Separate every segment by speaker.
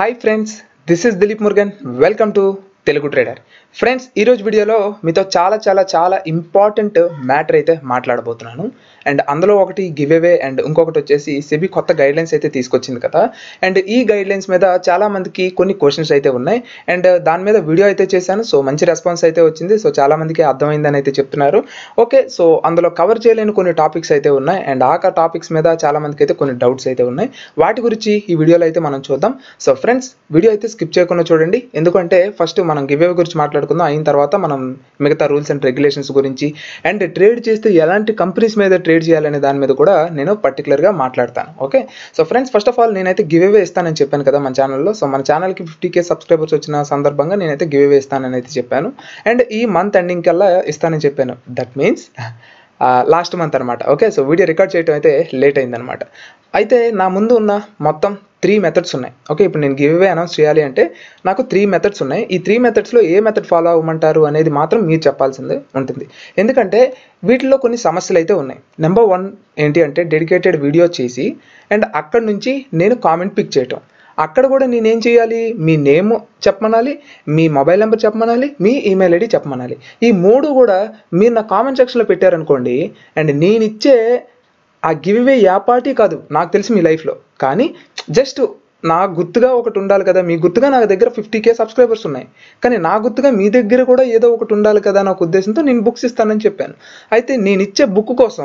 Speaker 1: hi friends this is Dilip Murugan welcome to Telugu trader friends ఈరోజు వీడియోలో మీతో చాలా చాలా చాలా ఇంపార్టెంట్ మ్యాటర్ అయితే మాట్లాడబోతున్నాను అండ్ అందులో ఒకటి గివ్ అవే అండ్ ఇంకొకటి వచ్చేసి సెబీ కొత్త గైడ్ లైన్స్ అయితే తీసుకొచ్చింది కదా అండ్ ఈ గైడ్ లైన్స్ మీద చాలా మందికి కొన్ని క్వశ్చన్స్ అయితే ఉన్నాయి అండ్ దాని మీద వీడియో అయితే చేశాను సో మంచి రెస్పాన్స్ అయితే వచ్చింది సో చాలా మందికి అర్థమైందని అయితే చెప్తున్నారు ఓకే సో అందులో కవర్ చేయలేని కొన్ని టాపిక్స్ అయితే ఉన్నాయి అండ్ ఆ టాపిక్స్ మీద చాలా మందికి అయితే కొన్ని డౌట్స్ అయితే ఉన్నాయి వాటి గురించి ఈ వీడియోలో అయితే మనం చూద్దాం సో ఫ్రెండ్స్ వీడియో అయితే స్కిప్ చేయకుండా చూడండి ఎందుకంటే ఫస్ట్ మనం గివ్ అవే గురించి మాట్లాడుకుందాం అయిన తర్వాత మనం మిగతా రూల్స్ అండ్ రెగ్యులేషన్స్ గురించి అండ్ ట్రేడ్ చేస్తే ఎలాంటి కంపెనీస్ మీద ట్రేడ్ చేయాలనే దాని మీద కూడా నేను పర్టికులర్గా మాట్లాడతాను okay so friends first of all నేనైతే గివ్ అవే ఇస్తానని చెప్పాను కదా మన ఛానల్లో సో మన ఛానల్కి ఫిఫ్టీ కే సబ్స్క్రైబర్స్ వచ్చిన సందర్భంగా నేనైతే గివ్ అవే ఇస్తానని అయితే చెప్పాను అండ్ ఈ మంత్ ఎండింగ్ కల్లా ఇస్తానని చెప్పాను దట్ మీన్స్ లాస్ట్ మంత్ అనమాట ఓకే సో వీడియో రికార్డ్ చేయడం అయితే లేట్ అయిందనమాట అయితే నా ముందు ఉన్న మొత్తం త్రీ మెథడ్స్ ఉన్నాయి ఓకే ఇప్పుడు నేను గివ్ అవే అనౌన్స్ చేయాలి అంటే నాకు త్రీ మెథడ్స్ ఉన్నాయి ఈ త్రీ మెథడ్స్లో ఏ మెథడ్ ఫాలో అవ్వమంటారు అనేది మాత్రం మీరు చెప్పాల్సిందే ఉంటుంది ఎందుకంటే వీటిలో కొన్ని సమస్యలు అయితే ఉన్నాయి నెంబర్ వన్ ఏంటి అంటే డెడికేటెడ్ వీడియో చేసి అండ్ అక్కడ నుంచి నేను కామెంట్ పిక్ చేయటం అక్కడ కూడా నేనేం చేయాలి మీ నేమ్ చెప్పమనాలి మీ మొబైల్ నెంబర్ చెప్పమనాలి మీ ఈమెయిల్ ఐడి చెప్పమనాలి ఈ మూడు కూడా మీరు నా కామెంట్ సెక్షన్లో పెట్టారనుకోండి అండ్ నేను ఇచ్చే ఆ గివ్ అవే యాపాటి కాదు నాకు తెలిసి మీ లైఫ్లో కానీ జస్ట్ నా గుర్తుగా ఒకటి ఉండాలి కదా మీ గుర్తుగా నా దగ్గర ఫిఫ్టీ కే సబ్స్క్రైబర్స్ ఉన్నాయి కానీ నా గుర్తుగా మీ దగ్గర కూడా ఏదో ఒకటి ఉండాలి కదా అన్న ఒక ఉద్దేశంతో నేను బుక్స్ ఇస్తానని చెప్పాను అయితే నేను ఇచ్చే బుక్ కోసం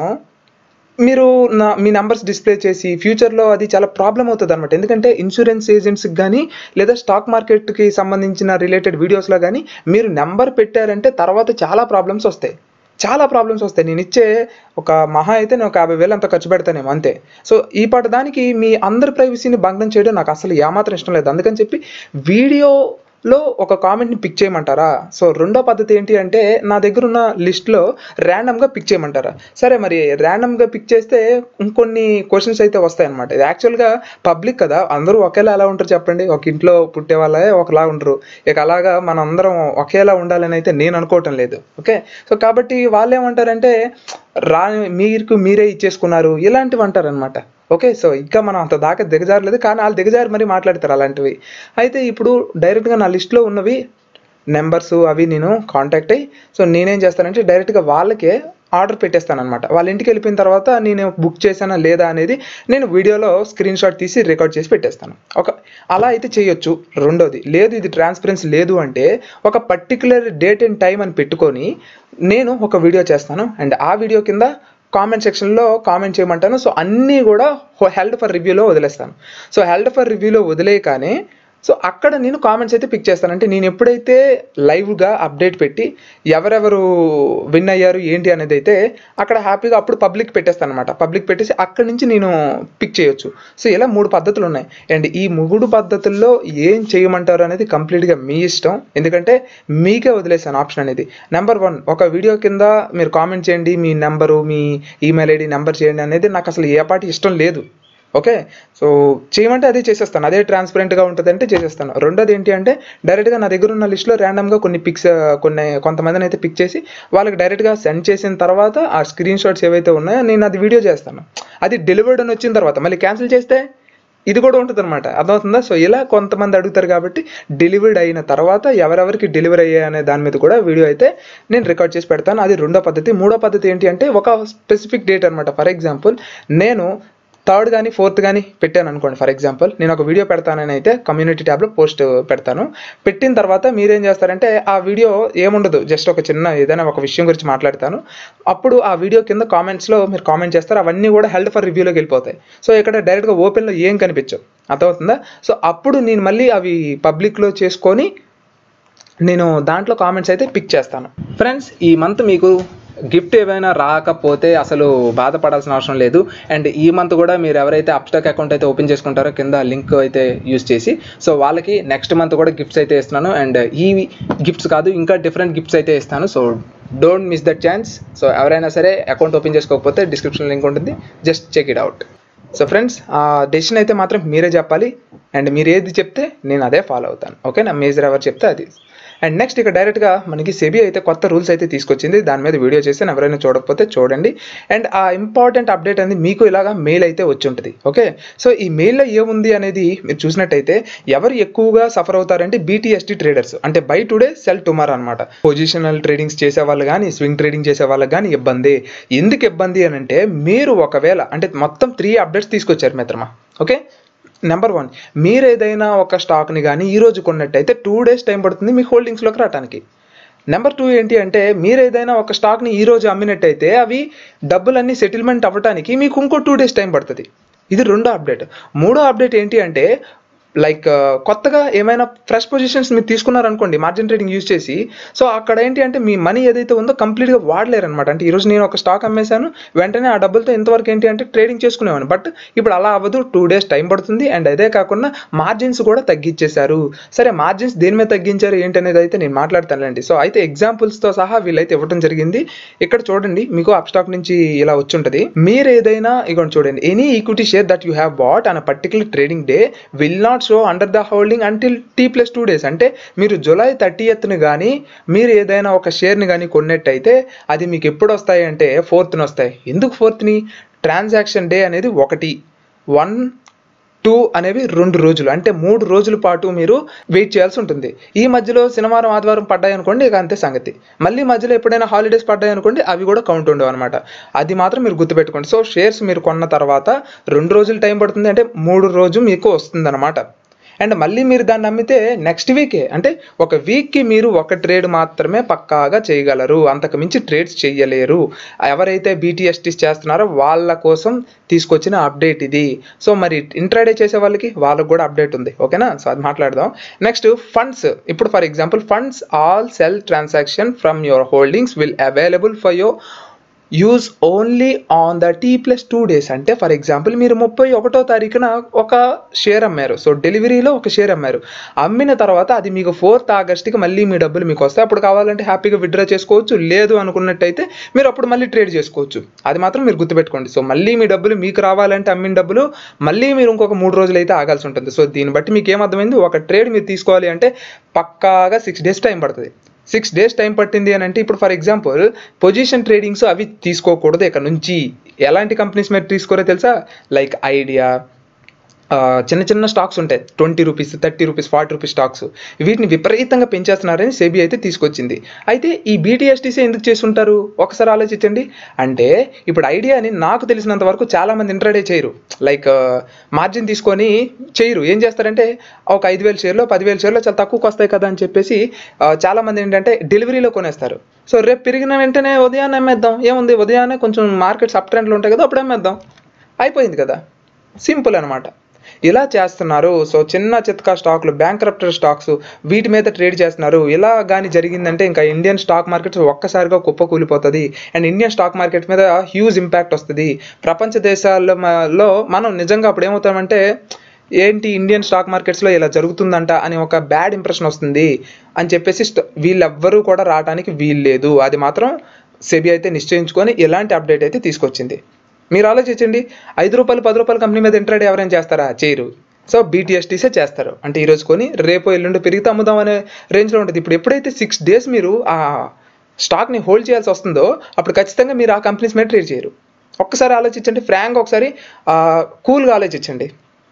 Speaker 1: మీరు నా మీ నెంబర్స్ డిస్ప్లే చేసి ఫ్యూచర్లో అది చాలా ప్రాబ్లం అవుతుంది అనమాట ఎందుకంటే ఇన్సూరెన్స్ ఏజెంట్స్కి కానీ లేదా స్టాక్ మార్కెట్కి సంబంధించిన రిలేటెడ్ వీడియోస్లో కానీ మీరు నెంబర్ పెట్టారంటే తర్వాత చాలా ప్రాబ్లమ్స్ వస్తాయి చాలా ప్రాబ్లమ్స్ వస్తాయి నేను ఇచ్చే ఒక మహా అయితే నేను ఒక యాభై వేలు అంత ఖర్చు పెడతానేమో అంతే సో ఈ పాట దానికి మీ అందరి ప్రైవసీని భంగం చేయడం నాకు అసలు ఏమాత్రం ఇష్టం లేదు అందుకని చెప్పి వీడియో లో ఒక కామెంట్ని పిక్ చేయమంటారా సో రెండో పద్ధతి ఏంటి అంటే నా దగ్గర ఉన్న లిస్ట్లో ర్యాండమ్గా పిక్ చేయమంటారా సరే మరి ర్యాండమ్గా పిక్ చేస్తే ఇంకొన్ని క్వశ్చన్స్ అయితే వస్తాయి అనమాట ఇది యాక్చువల్గా పబ్లిక్ కదా అందరూ ఒకేలా ఎలా ఉంటారు చెప్పండి ఒక ఇంట్లో పుట్టే వాళ్ళే ఒకలా ఉండరు ఇక అలాగా మన అందరం ఒకేలా ఉండాలని అయితే నేను అనుకోవటం లేదు ఓకే సో కాబట్టి వాళ్ళు ఏమంటారంటే రా మీకు మీరే ఇచ్చేసుకున్నారు ఇలాంటివి అంటారనమాట ఓకే సో ఇంకా మనం అంత దాకా దిగజారలేదు కానీ వాళ్ళు దిగజారి మరీ మాట్లాడతారు అలాంటివి అయితే ఇప్పుడు డైరెక్ట్గా నా లిస్ట్లో ఉన్నవి నెంబర్స్ అవి నేను కాంటాక్ట్ అయ్యి సో నేనేం చేస్తానంటే డైరెక్ట్గా వాళ్ళకే ఆర్డర్ పెట్టేస్తాను అనమాట వాళ్ళ ఇంటికి వెళ్ళిపోయిన తర్వాత నేను బుక్ చేశానా లేదా అనేది నేను వీడియోలో స్క్రీన్ షాట్ తీసి రికార్డ్ చేసి పెట్టేస్తాను ఒక అలా అయితే చేయొచ్చు రెండోది లేదు ఇది ట్రాన్స్పరెన్సీ లేదు అంటే ఒక పర్టికులర్ డేట్ అండ్ టైం అని పెట్టుకొని నేను ఒక వీడియో చేస్తాను అండ్ ఆ వీడియో కింద కామెంట్ సెక్షన్లో కామెంట్ చేయమంటాను సో అన్నీ కూడా హెల్డ్ ఫర్ రివ్యూలో వదిలేస్తాను సో హెల్డ్ ఫర్ రివ్యూలో వదిలేయగానే సో అక్కడ నేను కామెంట్స్ అయితే పిక్ చేస్తాను అంటే నేను ఎప్పుడైతే లైవ్గా అప్డేట్ పెట్టి ఎవరెవరు విన్ అయ్యారు ఏంటి అనేది అయితే అక్కడ హ్యాపీగా అప్పుడు పబ్లిక్ పెట్టేస్తాను అనమాట పబ్లిక్ పెట్టేసి అక్కడి నుంచి నేను పిక్ చేయొచ్చు సో ఇలా మూడు పద్ధతులు ఉన్నాయి అండ్ ఈ మూడు పద్ధతుల్లో ఏం చేయమంటారు అనేది కంప్లీట్గా మీ ఇష్టం ఎందుకంటే మీకే వదిలేసాను ఆప్షన్ అనేది నెంబర్ వన్ ఒక వీడియో కింద మీరు కామెంట్ చేయండి మీ నెంబరు మీ ఈమెయిల్ ఐడి నెంబర్ చేయండి అనేది నాకు అసలు ఏ పాటి ఇష్టం లేదు ఓకే సో చేయమంటే అదే చేసేస్తాను అదే ట్రాన్స్పరెంట్గా ఉంటుంది అంటే చేసేస్తాను రెండోది ఏంటి అంటే డైరెక్ట్గా నా దగ్గర ఉన్న లిస్ట్లో ర్యాండమ్గా కొన్ని పిక్స్ కొన్ని కొంతమందిని అయితే పిక్ చేసి వాళ్ళకి డైరెక్ట్గా సెండ్ చేసిన తర్వాత ఆ స్క్రీన్ షాట్స్ ఏవైతే ఉన్నాయో నేను అది వీడియో చేస్తాను అది డెలివర్డ్ అని వచ్చిన తర్వాత మళ్ళీ క్యాన్సిల్ చేస్తే ఇది కూడా ఉంటుంది అనమాట అర్థమవుతుందా సో ఇలా కొంతమంది అడుగుతారు కాబట్టి డెలివర్డ్ అయిన తర్వాత ఎవరెవరికి డెలివరీ అయ్యాయి అనే దాని మీద కూడా వీడియో అయితే నేను రికార్డ్ చేసి పెడతాను అది రెండో పద్ధతి మూడో పద్ధతి ఏంటి అంటే ఒక స్పెసిఫిక్ డేట్ అనమాట ఫర్ ఎగ్జాంపుల్ నేను థర్డ్ కానీ ఫోర్త్ కానీ పెట్టాను అనుకోండి ఫర్ ఎగ్జాంపుల్ నేను ఒక వీడియో పెడతానని అయితే కమ్యూనిటీ ట్యాబ్లో పోస్ట్ పెడతాను పెట్టిన తర్వాత మీరేం చేస్తారంటే ఆ వీడియో ఏముండదు జస్ట్ ఒక చిన్న ఏదైనా ఒక విషయం గురించి మాట్లాడతాను అప్పుడు ఆ వీడియో కింద కామెంట్స్లో మీరు కామెంట్ చేస్తారు అవన్నీ కూడా హెల్డ్ ఫర్ రివ్యూలోకి వెళ్ళిపోతాయి సో ఇక్కడ డైరెక్ట్గా ఓపెన్లో ఏం కనిపించవు అర్థమవుతుందా సో అప్పుడు నేను మళ్ళీ అవి పబ్లిక్లో చేసుకొని నేను దాంట్లో కామెంట్స్ అయితే పిక్ చేస్తాను ఫ్రెండ్స్ ఈ మంత్ మీకు గిఫ్ట్ ఏమైనా రాకపోతే అసలు బాధపడాల్సిన అవసరం లేదు అండ్ ఈ మంత్ కూడా మీరు ఎవరైతే అప్స్టాక్ అకౌంట్ అయితే ఓపెన్ చేసుకుంటారో కింద లింక్ అయితే యూస్ చేసి సో వాళ్ళకి నెక్స్ట్ మంత్ కూడా గిఫ్ట్స్ అయితే ఇస్తున్నాను అండ్ ఈ గిఫ్ట్స్ కాదు ఇంకా డిఫరెంట్ గిఫ్ట్స్ అయితే ఇస్తాను so don't miss that chance so ఎవరైనా సరే అకౌంట్ ఓపెన్ చేసుకోకపోతే డిస్క్రిప్షన్ లింక్ ఉంటుంది just check it out so friends ఆ డెసిషన్ అయితే మాత్రం మీరే చెప్పాలి అండ్ మీరు ఏది చెప్తే నేను అదే ఫాలో అవుతాను ఓకే నా మేజర్ ఎవరు చెప్తే అది అండ్ నెక్స్ట్ ఇక డైరెక్ట్గా మనకి సెబీ అయితే కొత్త రూల్స్ అయితే తీసుకొచ్చింది దాని మీద వీడియో చేసి ఎవరైనా చూడకపోతే చూడండి అండ్ ఆ ఇంపార్టెంట్ అప్డేట్ అనేది మీకు ఇలాగా మెయిల్ అయితే వచ్చి ఉంటుంది ఓకే సో ఈ మెయిల్లో ఏముంది అనేది మీరు చూసినట్టయితే ఎవరు ఎక్కువగా సఫర్ అవుతారంటే బీటీఎస్టీ ట్రేడర్స్ అంటే బై టుడే సెల్ టుమారో అనమాట పొజిషనల్ ట్రేడింగ్స్ చేసే వాళ్ళు కానీ స్వింగ్ ట్రేడింగ్ చేసే వాళ్ళకి కానీ ఇబ్బంది ఎందుకు ఇబ్బంది అని అంటే మీరు ఒకవేళ అంటే మొత్తం త్రీ అప్డేట్స్ తీసుకొచ్చారు మిత్రమా ఓకే నెంబర్ వన్ మీరు ఏదైనా ఒక స్టాక్ని కానీ ఈ రోజు కొన్నట్టయితే టూ డేస్ టైం పడుతుంది మీ హోల్డింగ్స్లోకి రావడానికి నెంబర్ టూ ఏంటి అంటే మీరు ఏదైనా ఒక స్టాక్ని ఈ రోజు అమ్మినట్టయితే అవి డబ్బులన్నీ సెటిల్మెంట్ అవ్వడానికి మీకు ఇంకో టూ డేస్ టైం పడుతుంది ఇది రెండో అప్డేట్ మూడో అప్డేట్ ఏంటి అంటే లైక్ కొత్తగా ఏమైనా ఫ్రెష్ పొజిషన్స్ మీరు తీసుకున్నారనుకోండి మార్జిన్ ట్రేడింగ్ యూజ్ చేసి సో అక్కడ ఏంటి అంటే మీ మనీ ఏదైతే ఉందో కంప్లీట్గా వాడలేరు అనమాట అంటే ఈరోజు నేను ఒక స్టాక్ అమ్మేశాను వెంటనే ఆ డబ్బులతో ఇంతవరకు ఏంటి అంటే ట్రేడింగ్ చేసుకునేవాను బట్ ఇప్పుడు అలా అవ్వదు టూ డేస్ టైం పడుతుంది అండ్ అదే కాకుండా మార్జిన్స్ కూడా తగ్గించేశారు సరే మార్జిన్స్ దేని మీద తగ్గించారు ఏంటి అనేది అయితే నేను మాట్లాడతానండి సో అయితే ఎగ్జాంపుల్స్తో సహా వీళ్ళైతే ఇవ్వడం జరిగింది ఇక్కడ చూడండి మీకు అప్ స్టాక్ నుంచి ఇలా వచ్చుంటది మీరు ఏదైనా ఇక్కడ చూడండి any equity share that you have bought on particular trading day will not show under the holding until T plus two days అంటే మీరు జూలై థర్టీ ఎత్ను కానీ మీరు ఏదైనా ఒక షేర్ని కానీ కొన్నట్టయితే అది మీకు ఎప్పుడు వస్తాయి అంటే ఫోర్త్ని వస్తాయి ఎందుకు ఫోర్త్ని ట్రాన్సాక్షన్ డే అనేది ఒకటి వన్ టూ అనేవి రెండు రోజులు అంటే మూడు రోజుల పాటు మీరు వెయిట్ చేయాల్సి ఉంటుంది ఈ మధ్యలో శనివారం ఆదివారం పడ్డాయి అనుకోండి ఇక అంతే సంగతి మళ్ళీ మధ్యలో ఎప్పుడైనా హాలిడేస్ పడ్డాయి అనుకోండి అవి కూడా కౌంట్ ఉండవు అనమాట అది మాత్రం మీరు గుర్తుపెట్టుకోండి సో షేర్స్ మీరు కొన్న తర్వాత రెండు రోజులు టైం పడుతుంది అంటే మూడు రోజు మీకు వస్తుంది అనమాట అండ్ మళ్ళీ మీరు దాన్ని అమ్మితే నెక్స్ట్ వీకే అంటే ఒక వీక్కి మీరు ఒక ట్రేడ్ మాత్రమే పక్కాగా చేయగలరు అంతకు మించి ట్రేడ్స్ చేయలేరు ఎవరైతే బీటీఎస్టీస్ చేస్తున్నారో వాళ్ళ కోసం తీసుకొచ్చిన అప్డేట్ ఇది సో మరి ఇంట్రాడే చేసే వాళ్ళకి వాళ్ళకి కూడా అప్డేట్ ఉంది ఓకేనా సో అది మాట్లాడదాం నెక్స్ట్ ఫండ్స్ ఇప్పుడు for example funds all sell transaction from your holdings will available for your use only on the T plus two days అంటే ఫర్ ఎగ్జాంపుల్ మీరు ముప్పై ఒకటో తారీఖున ఒక షేర్ అమ్మారు సో డెలివరీలో ఒక షేర్ అమ్మారు అమ్మిన తర్వాత అది మీకు ఫోర్త్ ఆగస్ట్కి మళ్ళీ మీ డబ్బులు మీకు వస్తాయి అప్పుడు కావాలంటే హ్యాపీగా విత్డ్రా చేసుకోవచ్చు లేదు అనుకున్నట్టయితే మీరు అప్పుడు మళ్ళీ ట్రేడ్ చేసుకోవచ్చు అది మాత్రం మీరు గుర్తుపెట్టుకోండి సో మళ్ళీ మీ డబ్బులు మీకు రావాలంటే అమ్మిన డబ్బులు మళ్ళీ మీరు ఇంకొక మూడు రోజులు అయితే ఆగాల్సి ఉంటుంది సో దీన్ని బట్టి మీకు ఏమర్థమైంది ఒక ట్రేడ్ మీరు తీసుకోవాలి అంటే పక్కాగా సిక్స్ డేస్ టైం పడుతుంది సిక్స్ డేస్ టైం పట్టింది అని అంటే ఇప్పుడు ఫర్ ఎగ్జాంపుల్ పొజిషన్ ట్రేడింగ్స్ అవి తీసుకోకూడదు ఇక్కడ నుంచి ఎలాంటి కంపెనీస్ మీరు తీసుకోరో తెలుసా లైక్ ఐడియా చిన్న చిన్న స్టాక్స్ ఉంటాయి twenty rupees thirty rupees forty rupees stocks వీటిని విపరీతంగా పెంచేస్తున్నారని సెబీ అయితే తీసుకొచ్చింది అయితే ఈ బీటీఎస్టీసీ ఎందుకు చేస్తుంటారు ఒకసారి ఆలోచించండి అంటే ఇప్పుడు ఐడియాని నాకు తెలిసినంత వరకు చాలామంది ఇంట్రాడే చేయరు లైక్ మార్జిన్ తీసుకొని చేయరు ఏం చేస్తారంటే ఒక ఐదు వేల షేర్లో పదివేల షేర్లో చాలా తక్కువకి వస్తాయి కదా అని చెప్పేసి చాలామంది ఏంటంటే డెలివరీలో కొనేస్తారు సో రేపు పెరిగిన వెంటనే ఉదయాన్నే అమ్మేద్దాం ఏముంది ఉదయాన్నే కొంచెం మార్కెట్స్ అప్ ట్రెండ్లు ఉంటాయి కదా అప్పుడు అమ్మేద్దాం అయిపోయింది కదా సింపుల్ అనమాట ఇలా చేస్తున్నారు సో చిన్న చిత్కా స్టాక్లు బ్యాంక్రప్టర్ స్టాక్స్ వీటి మీద ట్రేడ్ చేస్తున్నారు ఇలా కానీ జరిగిందంటే ఇంకా ఇండియన్ స్టాక్ మార్కెట్ ఒక్కసారిగా కుప్పకూలిపోతుంది అండ్ ఇండియన్ స్టాక్ మార్కెట్ మీద హ్యూజ్ ఇంపాక్ట్ వస్తుంది ప్రపంచ దేశాలలో మనం నిజంగా అప్పుడు ఏమవుతామంటే ఏంటి ఇండియన్ స్టాక్ మార్కెట్స్లో ఇలా జరుగుతుందంట అని ఒక బ్యాడ్ ఇంప్రెషన్ వస్తుంది అని చెప్పేసి వీళ్ళెవ్వరూ కూడా రావడానికి వీల్లేదు అది మాత్రం సెబీ అయితే నిశ్చయించుకొని ఇలాంటి అప్డేట్ అయితే తీసుకొచ్చింది మీరు ఆలోచించండి ఐదు రూపాయలు పది రూపాయల కంపెనీ మీద ఇంట్రాడే ఎవరైనా చేస్తారా చేయరు సో బీటీఎస్టీసే చేస్తారు అంటే ఈరోజు కొని రేపు ఎల్లుండి పెరిగితే అమ్ముదాం అనే రేంజ్లో ఉంటుంది ఇప్పుడు ఎప్పుడైతే సిక్స్ డేస్ మీరు ఆ స్టాక్ని హోల్డ్ చేయాల్సి వస్తుందో అప్పుడు ఖచ్చితంగా మీరు ఆ కంపెనీస్ మీద ట్రేడ్ చేయరు ఒక్కసారి ఆలోచించండి ఫ్రాంక్ ఒకసారి కూల్గా ఆలోచించండి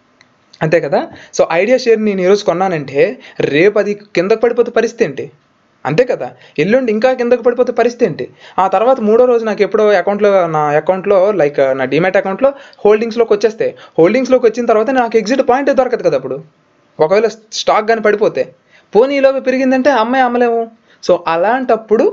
Speaker 1: అంతే కదా సో ఐడియా షేర్ నేను ఈరోజు కొన్నానంటే రేపు అది కిందకు పడిపోతే పరిస్థితి ఏంటి అంతే కదా ఎల్లుండి ఇంకా కిందకు పడిపోతే పరిస్థితి ఏంటి ఆ తర్వాత మూడో రోజు నాకు ఎప్పుడో అకౌంట్లో నా అకౌంట్లో లైక్ నా డిమాట్ అకౌంట్లో హోల్డింగ్స్లోకి వచ్చేస్తే హోల్డింగ్స్లోకి వచ్చిన తర్వాత నాకు ఎగ్జిట్ పాయింట్ దొరకదు కదా అప్పుడు ఒకవేళ స్టాక్ కానీ పడిపోతే పోనీలోకి పెరిగిందంటే అమ్మాయి అమ్మలేము సో అలాంటప్పుడు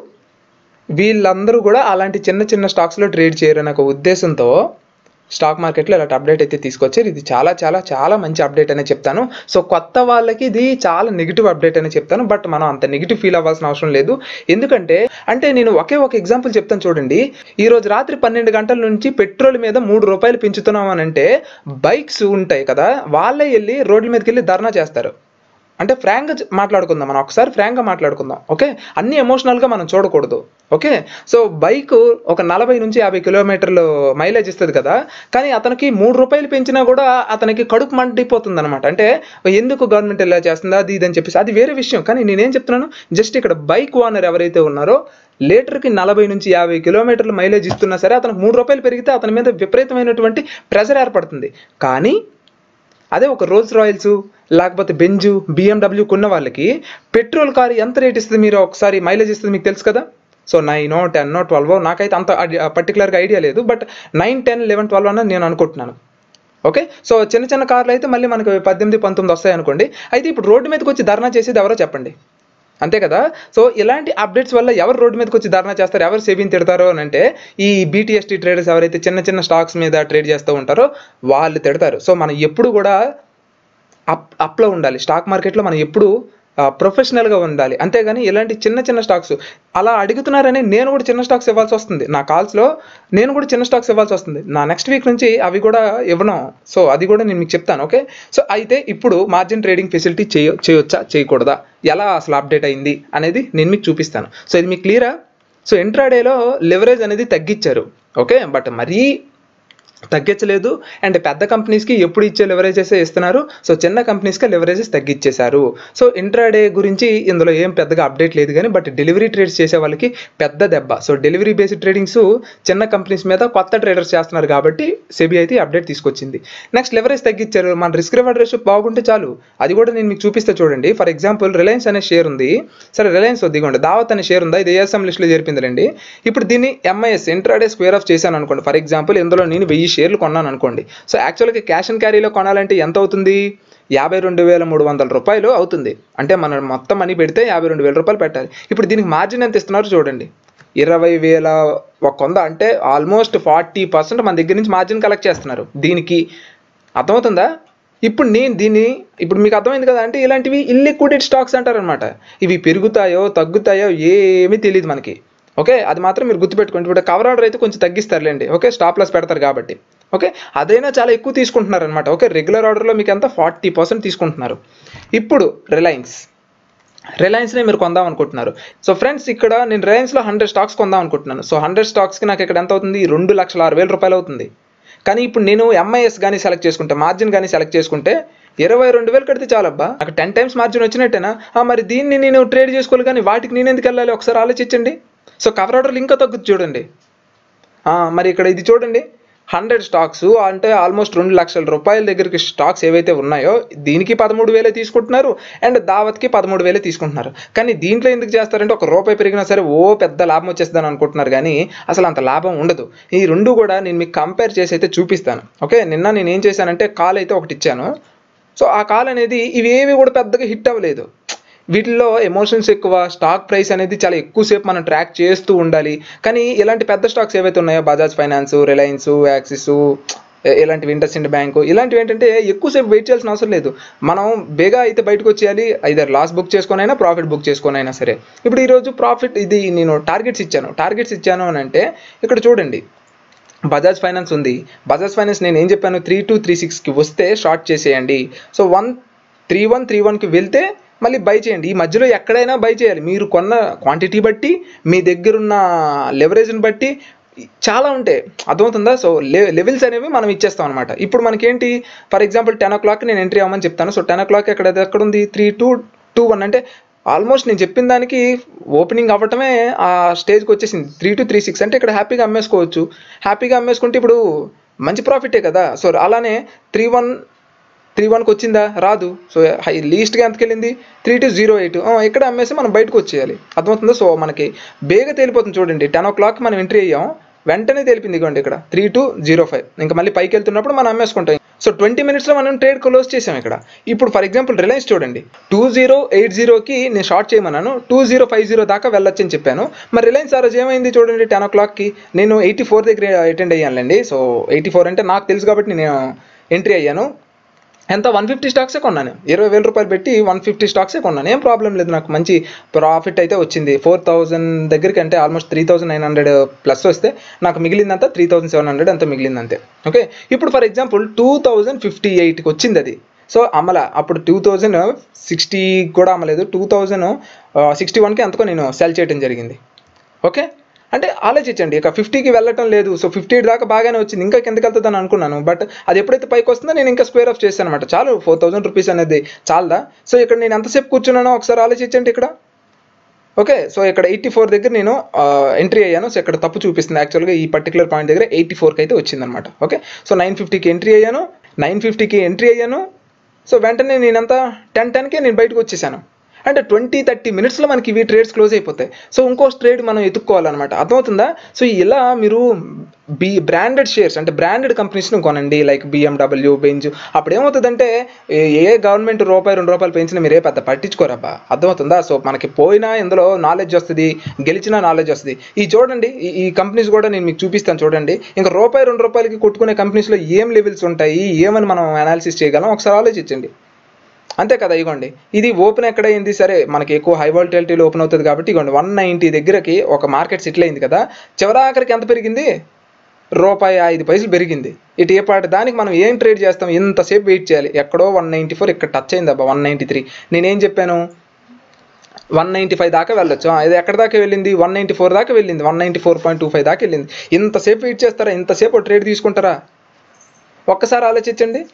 Speaker 1: వీళ్ళందరూ కూడా అలాంటి చిన్న చిన్న స్టాక్స్లో ట్రేడ్ చేయరనే ఒక ఉద్దేశంతో స్టాక్ మార్కెట్లో ఇలాంటి అప్డేట్ అయితే తీసుకొచ్చారు ఇది చాలా చాలా చాలా మంచి అప్డేట్ అనే చెప్తాను సో కొత్త వాళ్ళకి ఇది చాలా నెగిటివ్ అప్డేట్ అనే చెప్తాను బట్ మనం అంత నెగిటివ్ ఫీల్ అవ్వాల్సిన అవసరం లేదు ఎందుకంటే అంటే నేను ఒకే ఒక ఎగ్జాంపుల్ చెప్తాను చూడండి ఈ రోజు రాత్రి పన్నెండు గంటల నుంచి పెట్రోల్ మీద మూడు రూపాయలు పెంచుతున్నాం అని అంటే బైక్స్ ఉంటాయి కదా వాళ్ళే వెళ్ళి రోడ్ల మీదకి వెళ్ళి ధర్నా చేస్తారు అంటే ఫ్రాంక్గా మాట్లాడుకుందాం మనం ఒకసారి ఫ్రాంక్గా మాట్లాడుకుందాం ఓకే అన్ని ఎమోషనల్గా మనం చూడకూడదు ఓకే సో బైక్ ఒక నలభై నుంచి యాభై కిలోమీటర్లు మైలేజ్ ఇస్తుంది కదా కానీ అతనికి మూడు రూపాయలు పెంచినా కూడా అతనికి కడుపు మండిపోతుంది అనమాట అంటే ఎందుకు గవర్నమెంట్ ఇలా చేస్తుందా అది ఇది అని చెప్పేసి అది వేరే విషయం కానీ నేనేం చెప్తున్నాను జస్ట్ ఇక్కడ బైక్ ఓనర్ ఎవరైతే ఉన్నారో లీటర్కి నలభై నుంచి యాభై కిలోమీటర్లు మైలేజ్ ఇస్తున్నా సరే అతనికి మూడు రూపాయలు పెరిగితే అతని మీద విపరీతమైనటువంటి ప్రెషర్ ఏర్పడుతుంది కానీ అదే ఒక రోల్స్ రాయల్స్ లేకపోతే బెంజు బిఎండబ్ల్యూ కొన్న వాళ్ళకి పెట్రోల్ కార్ ఎంత రేట్ ఇస్తుంది మీరు ఒకసారి మైలేజ్ ఇస్తుంది మీకు తెలుసు కదా సో నైన్ టెన్ ట్వెల్వ్ నాకైతే అంత పర్టికులర్గా ఐడియా లేదు but nine ten eleven twelve అన్న నేను అనుకుంటున్నాను ఓకే సో చిన్న చిన్న కార్లు అయితే మళ్ళీ మనకు పద్దెనిమిది పంతొమ్మిది వస్తాయి అనుకోండి అయితే ఇప్పుడు రోడ్డు మీదకి వచ్చి ధర్నా చేసేది ఎవరో చెప్పండి అంతే కదా సో ఇలాంటి అప్డేట్స్ వల్ల ఎవరు రోడ్డు మీదకి వచ్చి ధర్నా చేస్తారు ఎవరు సేవింగ్ తిడతారో అని అంటే ఈ బీటీఎస్టీ ట్రేడర్స్ ఎవరైతే చిన్న చిన్న స్టాక్స్ మీద ట్రేడ్ చేస్తూ ఉంటారో వాళ్ళు తిడతారు సో మనం ఎప్పుడు కూడా అప్ అప్లో ఉండాలి స్టాక్ మార్కెట్లో మనం ఎప్పుడు ప్రొఫెషనల్గా ఉండాలి అంతేగాని ఇలాంటి చిన్న చిన్న స్టాక్స్ అలా అడుగుతున్నారని నేను కూడా చిన్న స్టాక్స్ ఇవ్వాల్సి వస్తుంది నా కాల్స్లో నేను కూడా చిన్న స్టాక్స్ ఇవ్వాల్సి వస్తుంది నా నెక్స్ట్ వీక్ నుంచి అవి కూడా ఇవ్వను సో అది కూడా నేను మీకు చెప్తాను ఓకే సో అయితే ఇప్పుడు మార్జిన్ ట్రేడింగ్ ఫెసిలిటీ చేయ చేయొచ్చా చేయకూడదా ఎలా అసలు అప్డేట్ అయింది అనేది నేను మీకు చూపిస్తాను సో ఇది మీకు క్లియరా సో ఇంట్రాడేలో లెవరేజ్ అనేది తగ్గించారు ఓకే బట్ మరీ తగ్గించలేదు అండ్ పెద్ద కంపెనీస్కి ఎప్పుడు ఇచ్చే లెవరేజెస్ ఇస్తున్నారు సో చిన్న కంపెనీస్కి లెవరేజెస్ తగ్గించేశారు సో ఇంట్రాడే గురించి ఇందులో ఏం పెద్దగా అప్డేట్ లేదు కానీ బట్ డెలివరీ ట్రేడ్స్ చేసే వాళ్ళకి పెద్ద దెబ్బ సో డెలివరీ బేస్డ్ ట్రేడింగ్స్ చిన్న కంపెనీస్ మీద కొత్త ట్రేడర్స్ చేస్తున్నారు కాబట్టి సెబీ అయితే అప్డేట్ తీసుకొచ్చింది నెక్స్ట్ లెవరేజ్ తగ్గించారు మన రిస్క్ రివార్డ్ రేషియో బాగుంటే చాలు అది కూడా నేను మీకు చూపిస్తే చూడండి ఫర్ ఎగ్జాంపుల్ రిలయన్స్ అనే షేర్ ఉంది సరే రిలయన్స్ వద్దిగోండి దావత్ అనే షేర్ ఉందా ఇది ఏఎస్ఎం లిస్ట్లో జరిపిందండి ఇప్పుడు దీన్ని ఎంఐఎస్ ఇంట్రాడే స్క్వేర్ ఆఫ్ చేశాను అనుకోండి ఫర్ ఎగ్జాంపుల్ ఇందులో నేను వెయ్యి షేర్లు కొన్నాను అనుకోండి సో యాక్చువల్గా క్యాష్ అండ్ క్యారీలో కొనాలంటే ఎంత అవుతుంది యాభై రెండు వేల మూడు వందల రూపాయలు అవుతుంది అంటే మనం మొత్తం మనీ పెడితే యాభై రెండు వేల రూపాయలు పెట్టాలి ఇప్పుడు దీనికి మార్జిన్ ఎంత ఇస్తున్నారు చూడండి ఇరవై వేల ఒక వంద అంటే ఆల్మోస్ట్ ఫార్టీ పర్సెంట్ మన దగ్గర నుంచి మార్జిన్ కలెక్ట్ చేస్తున్నారు దీనికి అర్థమవుతుందా ఇప్పుడు నేను దీన్ని ఇప్పుడు మీకు అర్థమైంది కదా అంటే ఇలాంటివి ఇల్లిక్విడెడ్ స్టాక్స్ అంటారనమాట ఇవి పెరుగుతాయో తగ్గుతాయో ఏమీ తెలియదు మనకి ఓకే అది మాత్రం మీరు గుర్తుపెట్టుకోండి ఇప్పుడు కవర్ ఆర్డర్ అయితే కొంచెం తగ్గిస్తారులేండి ఓకే స్టాప్ లాస్ పెడతారు కాబట్టి ఓకే అదైనా చాలా ఎక్కువ తీసుకుంటున్నారు అనమాట ఓకే రెగ్యులర్ ఆర్డర్లో మీకు ఎంత ఫార్టీ పర్సెంట్ తీసుకుంటున్నారు ఇప్పుడు రిలయన్స్ రిలయన్స్ని మీరు కొందాం అనుకుంటున్నారు సో ఫ్రెండ్స్ ఇక్కడ నేను రిలయన్స్లో హండ్రెడ్ స్టాక్స్ కొందాం అనుకుంటున్నాను సో హండ్రెడ్ స్టాక్స్కి నాకు ఇక్కడ ఎంత అవుతుంది రెండు లక్షల ఆరు వేల రూపాయలు అవుతుంది కానీ ఇప్పుడు నేను ఎంఐఎస్ కానీ సెలెక్ట్ చేసుకుంటే మార్జిన్ కానీ సెలెక్ట్ చేసుకుంటే ఇరవై రెండు వేలు కడితే చాలబ్బా నాకు టెన్ టైమ్స్ మార్జిన్ వచ్చినట్టేనా ఆ, మరి దీన్ని నేను ట్రేడ్ చేసుకోవాలి కానీ వాటికి నేను ఎందుకు వెళ్ళాలి ఒకసారి ఆలోచించండి సో కవర్ ఆర్డర్లు ఇంకా తగ్గుతుంది చూడండి ఆ, మరి ఇక్కడ ఇది చూడండి హండ్రెడ్ స్టాక్స్ అంటే ఆల్మోస్ట్ రెండు లక్షల రూపాయల దగ్గరికి స్టాక్స్ ఏవైతే ఉన్నాయో దీనికి పదమూడు వేలే తీసుకుంటున్నారు అండ్ దావత్కి పదమూడు వేలే తీసుకుంటున్నారు కానీ దీంట్లో ఎందుకు చేస్తారంటే ఒక రూపాయి పెరిగినా సరే ఓ పెద్ద లాభం వచ్చేస్తుందని అనుకుంటున్నారు కానీ అసలు అంత లాభం ఉండదు ఈ రెండు కూడా నేను మీకు కంపేర్ చేసి అయితే చూపిస్తాను ఓకే నిన్న నేను ఏం చేశానంటే కాల్ అయితే ఒకటి ఇచ్చాను సో ఆ కాల్ అనేది ఇవేవి కూడా పెద్దగా హిట్ అవ్వలేదు వీటిల్లో ఎమోషన్స్ ఎక్కువ స్టాక్ ప్రైస్ అనేది చాలా ఎక్కువసేపు మనం ట్రాక్ చేస్తూ ఉండాలి కానీ ఇలాంటి పెద్ద స్టాక్స్ ఏవైతే ఉన్నాయో బజాజ్ ఫైనాన్స్ రిలయన్స్ యాక్సిస్ ఇలాంటివి ఇండస్ఇండ్ బ్యాంకు ఇలాంటివి ఏంటంటే ఎక్కువసేపు వెయిట్ చేయాల్సిన అవసరం లేదు మనం బేగా అయితే బయటకు వచ్చేయాలి ఐదర్ లాస్ బుక్ చేసుకొనైనా ప్రాఫిట్ బుక్ చేసుకొనైనా సరే ఇప్పుడు ఈరోజు ప్రాఫిట్ ఇది నేను టార్గెట్స్ ఇచ్చాను టార్గెట్స్ ఇచ్చాను అని అంటే ఇక్కడ చూడండి బజాజ్ ఫైనాన్స్ ఉంది బజాజ్ ఫైనాన్స్ నేను ఏం చెప్పాను త్రీ టూ త్రీ సిక్స్కి వస్తే షార్ట్ చేసేయండి so one three one three వన్కి వెళ్తే మళ్ళీ బై చేయండి ఈ మధ్యలో ఎక్కడైనా బై చేయాలి మీరు కొన్న క్వాంటిటీ బట్టి మీ దగ్గరున్న లెవరేజ్ని బట్టి చాలా ఉంటాయి అర్థమవుతుందా సో లె లెవెల్స్ అనేవి మనం ఇచ్చేస్తాం అనమాట ఇప్పుడు మనకేంటి for example ten o'clock నేను ఎంట్రీ అవ్వమని చెప్తాను సో టెన్ ఓ క్లాక్ ఎక్కడ ఎక్కడ ఉంది త్రీ టూ టూ వన్ అంటే ఆల్మోస్ట్ నేను చెప్పిన దానికి ఓపెనింగ్ అవ్వటమే ఆ స్టేజ్కి వచ్చేసింది త్రీ టు త్రీ సిక్స్ అంటే ఇక్కడ హ్యాపీగా అమ్మేసుకోవచ్చు హ్యాపీగా అమ్మేసుకుంటే ఇప్పుడు మంచి ప్రాఫిటే కదా సో అలానే త్రీ వన్ త్రీ వన్కి వచ్చిందా రాదు సో హై లీస్ట్గా ఎంతకి వెళ్ళింది త్రీ టు జీరో ఎయిట్ ఇక్కడ అమ్మేసి మనం బయటకు వచ్చేయాలి అర్థమవుతుందా సో మనకి బేగా తేలిపోతుంది చూడండి టెన్ ఓ క్లాక్ మనం ఎంట్రీ అయ్యాం వెంటనే తెలిపింది ఇవ్వండి ఇక్కడ త్రీ టు జీరో ఫైవ్ ఇంకా మళ్ళీ పైకి వెళ్తున్నప్పుడు మనం అమ్మేసుకుంటాం సో ట్వంటీ మినిట్స్లో మనం ట్రేడ్ క్లోజ్ చేసాం ఇక్కడ ఇప్పుడు ఫర్ ఎగ్జాంపుల్ రిలయన్స్ చూడండి టూ జీరో ఎయిట్ జీరోకి నేను షార్ట్ చేయమన్నాను టూ జీరో ఫైవ్ జీరో దాకా వెళ్ళొచ్చని చెప్పాను మరి రిలయన్స్ ఆ రోజు ఏమైంది చూడండి టెన్ ఓ క్లాక్కి నేను ఎయిటీ ఫోర్ దగ్గర అటెండ్ అయ్యానులేండి సో ఎయిటీ ఫోర్ అంటే నాకు తెలుసు కాబట్టి నేను ఎంట్రీ అయ్యాను ఎంత వన్ ఫిఫ్టీ స్టాక్సే కొన్నాను ఇరవై వేల రూపాయలు పెట్టి వన్ ఫిఫ్టీ స్టాక్సే కొన్నాను ఏం ప్రాబ్లం లేదు నాకు మంచి ప్రాఫిట్ అయితే వచ్చింది ఫోర్ థౌజండ్ దగ్గరికి అంటే almost three thousand nine hundred plus వస్తే నాకు మిగిలిందంతా త్రీ థౌసండ్ సెవెన్ హండ్రెడ్ అంత మిగిలింది అంతే ఓకే ఇప్పుడు for example two thousand fifty ఎయిట్కి వచ్చింది అది సో అమ్మల అప్పుడు టూ థౌజండ్ సిక్స్టీ కూడా అమ్మలేదు టూ థౌజండ్ సిక్స్టీ వన్కి ఎంతకో నేను సెల్ చేయడం జరిగింది ఓకే అంటే ఆలోచించండి ఇక ఫిఫ్టీకి వెళ్ళటం లేదు సో ఫిఫ్టీ దాకా బాగానే వచ్చింది ఇంకా కిందకి వెళ్తుందని అనుకున్నాను బట్ అది ఎప్పుడైతే పైకి వస్తుందో నేను ఇంకా స్క్వేర్ ఆఫ్ చేశాను అనమాట చాలు ఫోర్ థౌసండ్ రూపీస్ అనేది చాలదా సో ఇక్కడ నేను ఎంతసేపు కూర్చున్నానో ఒకసారి ఆలోచించండి ఇక్కడ ఓకే సో ఇక్కడ ఎయిటీ ఫోర్ దగ్గర నేను ఎంట్రీ అయ్యాను సో ఇక్కడ తప్పు చూపిస్తుంది యాక్చువల్గా ఈ పర్టికులర్ పాయింట్ దగ్గర ఎయిటీ ఫోర్కి అయితే వచ్చిందనమాట ఓకే సో నైన్ ఫిఫ్టీకి ఎంట్రీ అయ్యాను నైన్ ఫిఫ్టీకి ఎంట్రీ అయ్యాను సో వెంటనే నేనంతా టెన్ టెన్కే నేను బయటకు వచ్చేసాను అంటే ట్వంటీ థర్టీ మినిట్స్లో మనకి ఇవి ట్రేడ్స్ క్లోజ్ అయిపోతాయి సో ఇంకో ట్రేడ్ మనం ఎత్తుక్కోవాలన్నమాట అర్థమవుతుందా సో ఇలా మీరు బి బ్రాండెడ్ షేర్స్ అంటే బ్రాండెడ్ కంపెనీస్ను కొనండి లైక్ బిఎండబ్ల్యూ బెంజ్ అప్పుడు ఏమవుతుందంటే ఏ- ఏ గవర్నమెంట్ రూపాయి రెండు రూపాయలు పెంచినా మీరే పెద్ద పట్టించుకోరబ్బా అర్థమవుతుందా సో మనకి పోయినా ఇందులో నాలెడ్జ్ వస్తుంది గెలిచినా నాలెడ్జ్ వస్తుంది ఈ చూడండి ఈ- ఈ కంపెనీస్ కూడా నేను మీకు చూపిస్తాను చూడండి ఇంకా రూపాయి రెండు రూపాయలకి కొట్టుకునే కంపెనీస్లో ఏం లెవెల్స్ ఉంటాయి ఏమని మనం అనాలిసిస్ చేయగలం ఒకసారి ఆలోచించండి అంతే కదా ఇగోండి ఇది ఓపెన్ ఎక్కడ అయింది సరే మనకి ఎక్కువ హై వాలిటిలిటీలో ఓపెన్ అవుతుంది కాబట్టి ఇగోండి వన్ నైంటీ దగ్గరకి ఒక మార్కెట్ సెటిల్ అయింది కదా చివరాఖరికి ఎంత పెరిగింది రూపాయి ఐదు పైసలు పెరిగింది ఇటు ఏ పాట దానికి మనం ఏం ట్రేడ్ చేస్తాం ఇంతసేపు వెయిట్ చేయాలి ఎక్కడో వన్ నైంటీ ఫోర్ ఇక్కడ టచ్ అయింది అబ్బా వన్ నైంటీ త్రీ నేనేం చెప్పాను వన్ నైంటీ ఫైవ్ దాకా వెళ్ళొచ్చు ఆ, ఇది ఎక్కడ దాకా వెళ్ళింది వన్ నైంటీ ఫోర్ దాకా వెళ్ళింది one ninety four point two five దాకా వెళ్ళింది ఇంతసేపు వెయిట్ చేస్తారా ఇంతసేపు ట్రేడ్ తీసుకుంటారా ఒక్కసారి ఆలోచించండి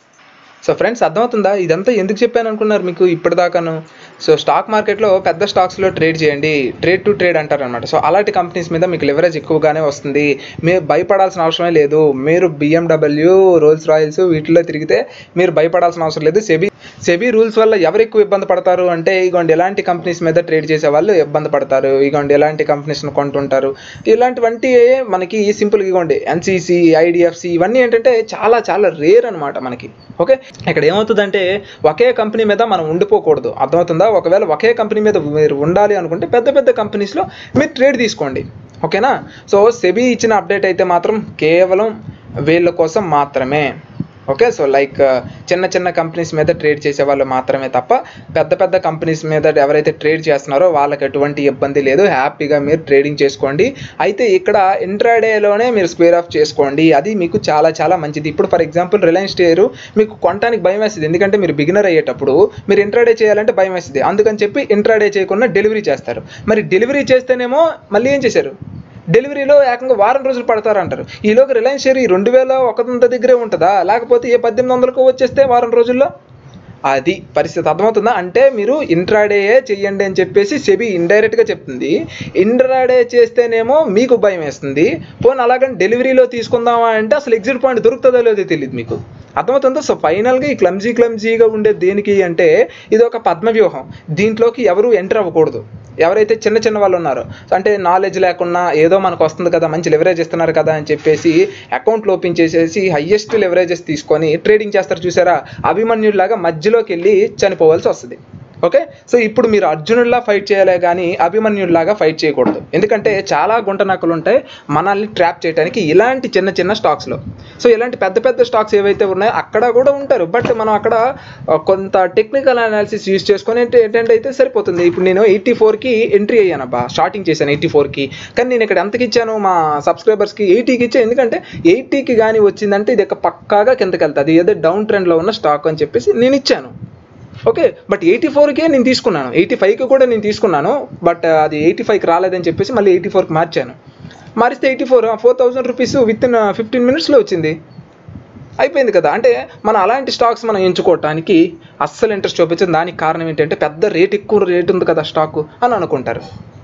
Speaker 1: సో ఫ్రెండ్స్ అర్థమవుతుందా ఇదంతా ఎందుకు చెప్పాను అనుకున్నారు మీకు ఇప్పటిదాకాను సో స్టాక్ మార్కెట్లో పెద్ద స్టాక్స్లో ట్రేడ్ చేయండి ట్రేడ్ టు ట్రేడ్ అంటారనమాట సో అలాంటి కంపెనీస్ మీద మీకు లివరేజ్ ఎక్కువగానే వస్తుంది మీరు భయపడాల్సిన అవసరమే లేదు మీరు బిఎండబ్ల్యూ రోల్స్ రాయల్స్ వీటిలో తిరిగితే మీరు భయపడాల్సిన అవసరం లేదు సెబీ సెబీ రూల్స్ వల్ల ఎవరు ఎక్కువ ఇబ్బంది పడతారు అంటే ఇగోండి ఎలాంటి కంపెనీస్ మీద ట్రేడ్ చేసే వాళ్ళు ఇబ్బంది పడతారు ఇగోండి ఎలాంటి కంపెనీస్ని కొంటుంటారు ఇలాంటివంటి మనకి సింపుల్గా ఇగోండి ఎన్సీసీ ఐడిఎఫ్సి ఇవన్నీ ఏంటంటే చాలా చాలా రేర్ అనమాట మనకి ఓకే ఇక్కడ ఏమవుతుందంటే ఒకే కంపెనీ మీద మనం ఉండిపోకూడదు అర్థమవుతుందా ఒకవేళ ఒకే కంపెనీ మీద మీరు ఉండాలి అనుకుంటే పెద్ద పెద్ద కంపెనీస్లో మీరు ట్రేడ్ తీసుకోండి ఓకేనా సో సెబీ ఇచ్చిన అప్డేట్ అయితే మాత్రం కేవలం వీళ్ళ కోసం మాత్రమే ఓకే సో లైక్ చిన్న చిన్న కంపెనీస్ మీద ట్రేడ్ చేసే వాళ్ళు మాత్రమే తప్ప పెద్ద పెద్ద కంపెనీస్ మీద ఎవరైతే ట్రేడ్ చేస్తున్నారో వాళ్ళకి ఎటువంటి ఇబ్బంది లేదు హ్యాపీగా మీరు ట్రేడింగ్ చేసుకోండి అయితే ఇక్కడ ఇంట్రాడేలోనే మీరు స్క్వేర్ ఆఫ్ చేసుకోండి అది మీకు చాలా చాలా మంచిది ఇప్పుడు ఫర్ ఎగ్జాంపుల్ రిలయన్స్ షేర్ మీకు కొనడానికి భయం వేస్తుంది ఎందుకంటే మీరు బిగినర్ అయ్యేటప్పుడు మీరు ఇంట్రాడే చేయాలంటే భయం వేస్తుంది అందుకని చెప్పి ఇంట్రాడే చేయకుండా డెలివరీ చేస్తారు మరి డెలివరీ చేస్తేనేమో మళ్ళీ ఏం చేశారు డెలివరీలో ఏకంగా వారం రోజులు పడతారంటారు ఈలోగా రిలయన్స్ షేర్ ఈ రెండు వేల ఒక వంద దగ్గరే ఉంటుందా లేకపోతే ఏ పద్దెనిమిది వందలకు వచ్చేస్తే వారం రోజుల్లో అది పరిస్థితి అర్థమవుతుందా అంటే మీరు ఇంట్రాడేయే చెయ్యండి అని చెప్పేసి సెబీ ఇండైరెక్ట్గా చెప్తుంది ఇంట్రాడే చేస్తేనేమో మీకు భయం వేస్తుంది పోనీ అలాగని డెలివరీలో తీసుకుందామా అంటే అసలు ఎగ్జిట్ పాయింట్ దొరుకుతుందో లేదో తెలియదు మీకు అర్థమవుతుందా సో ఫైనల్గా ఈ క్లమ్జీ క్లమ్జీగా ఉండే దేనికి అంటే ఇది ఒక పద్మ వ్యూహం దీంట్లోకి ఎవరు ఎంటర్ అవ్వకూడదు ఎవరైతే చిన్న చిన్న వాళ్ళు ఉన్నారో అంటే నాలెడ్జ్ లేకున్నా ఏదో మనకు వస్తుంది కదా మంచి లెవరేజ్ ఇస్తున్నారు కదా అని చెప్పేసి అకౌంట్లు ఓపెన్ చేసేసి హయ్యెస్ట్ లెవరేజెస్ తీసుకొని ట్రేడింగ్ చేస్తారు చూసారా అభిమన్యుడిలాగా మధ్యలోకి వెళ్ళి చనిపోవాల్సి వస్తుంది ఓకే సో ఇప్పుడు మీరు అర్జునుడిలా ఫైట్ చేయాలే కానీ అభిమన్యుడిలాగా ఫైట్ చేయకూడదు ఎందుకంటే చాలా గుంటనక్కలు ఉంటాయి మనల్ని ట్రాప్ చేయడానికి ఇలాంటి చిన్న చిన్న స్టాక్స్లో సో ఇలాంటి పెద్ద పెద్ద స్టాక్స్ ఏవైతే ఉన్నాయో అక్కడ కూడా ఉంటారు బట్ మనం అక్కడ ఆ, కొంత టెక్నికల్ అనాలిసిస్ యూస్ చేసుకొని ఏంటి- ఏంటంటే అయితే సరిపోతుంది ఇప్పుడు నేను ఎయిటీ ఫోర్కి ఎంట్రీ అయ్యానబ్బా స్టార్టింగ్ చేశాను ఎయిటీ ఫోర్కి కానీ నేను ఇక్కడ ఎంతకి ఇచ్చాను మా సబ్స్క్రైబర్స్కి ఎయిటీకి ఇచ్చాను ఎందుకంటే ఎయిటీకి కానీ వచ్చిందంటే ఇది ఒక పక్కాగా కిందకి వెళ్తుంది ఏదో డౌన్ ట్రెండ్లో ఉన్న స్టాక్ అని చెప్పేసి నేను ఇచ్చాను ఓకే బట్ ఎయిటీ ఫోర్కే నేను తీసుకున్నాను ఎయిటీ ఫైవ్కి కూడా నేను తీసుకున్నాను బట్ అది ఎయిటీ ఫైవ్కి రాలేదని చెప్పేసి మళ్ళీ ఎయిటీ ఫోర్కి మార్చాను మారిస్తే eighty four four thousand rupees with in fifteen మినిట్స్లో వచ్చింది అయిపోయింది కదా అంటే మనం అలాంటి స్టాక్స్ మనం ఎంచుకోవటానికి అస్సలు ఇంట్రెస్ట్ చూపించదు దానికి కారణం ఏంటంటే పెద్ద రేట్ ఎక్కువ రేట్ ఉంది కదా స్టాక్ అని అనుకుంటారు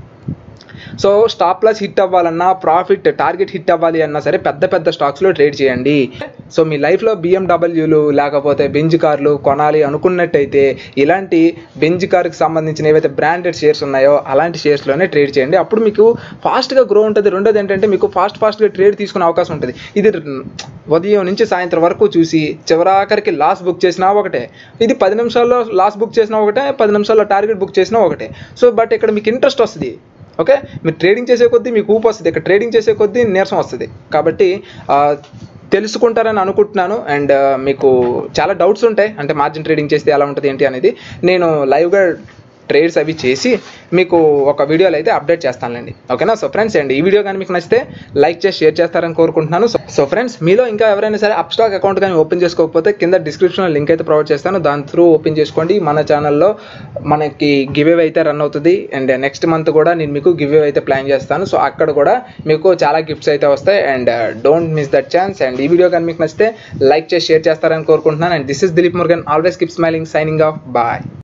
Speaker 1: సో స్టాప్ లాస్ హిట్ అవ్వాలన్నా ప్రాఫిట్ టార్గెట్ హిట్ అవ్వాలి అన్నా సరే పెద్ద పెద్ద స్టాక్స్లో ట్రేడ్ చేయండి సో మీ లైఫ్లో బిఎండబ్ల్యూలు లేకపోతే బెంజ్ కార్లు కొనాలి అనుకున్నట్టయితే ఇలాంటి బెంజ్ కార్కి సంబంధించిన ఏవైతే బ్రాండెడ్ షేర్స్ ఉన్నాయో అలాంటి షేర్స్లోనే ట్రేడ్ చేయండి అప్పుడు మీకు ఫాస్ట్గా గ్రో ఉంటుంది రెండోది ఏంటంటే మీకు ఫాస్ట్ ఫాస్ట్గా ట్రేడ్ తీసుకునే అవకాశం ఉంటుంది ఇది ఉదయం నుంచి సాయంత్రం వరకు చూసి చివరాఖరికి లాస్ బుక్ చేసినా ఒకటే ఇది పది నిమిషాల్లో లాస్ బుక్ చేసినా ఒకటే పది నిమిషాల్లో టార్గెట్ బుక్ చేసినా ఒకటే సో బట్ ఇక్కడ మీకు ఇంట్రెస్ట్ వస్తుంది ఓకే మీరు ట్రేడింగ్ చేసే కొద్దీ మీకు ఊపు వస్తుంది ఇక్కడ ట్రేడింగ్ చేసే కొద్దీ నీరసం వస్తుంది కాబట్టి ఆ, తెలుసుకుంటారని అనుకుంటున్నాను అండ్ మీకు చాలా డౌట్స్ ఉంటాయి అంటే మార్జిన్ ట్రేడింగ్ చేస్తే ఎలా ఉంటుంది ఏంటి అనేది నేను లైవ్గా ట్రేడ్స్ అవి చేసి మీకు ఒక వీడియోలో అయితే అప్డేట్ చేస్తానులేండి ఓకేనా సో ఫ్రెండ్స్ అండి ఈ వీడియో కానీ మీకు నచ్చితే లైక్ చేసి షేర్ చేస్తారని కోరుకుంటున్నాను సో సో ఫ్రెండ్స్ మీలో ఇంకా ఎవరైనా సరే అప్ స్టాక్ అకౌంట్ కానీ ఓపెన్ చేసుకోకపోతే కింద డిస్క్రిప్షన్లో లింక్ అయితే ప్రొవైడ్ చేస్తాను దాని త్రూ ఓపెన్ చేసుకోండి మన ఛానల్లో మనకి గివ్ అవే అయితే రన్ అవుతుంది అండ్ నెక్స్ట్ మంత్ కూడా నేను మీకు గివ్ అవే అయితే ప్లాన్ చేస్తాను సో అక్కడ కూడా మీకు చాలా గిఫ్ట్స్ అయితే వస్తాయి and don't miss that chance and ఈ వీడియో కానీ మీకు నచ్చితే లైక్ చేసి షేర్ చేస్తారని కోరుకుంటున్నాను and this is Dilip Murugan always keep smiling signing off bye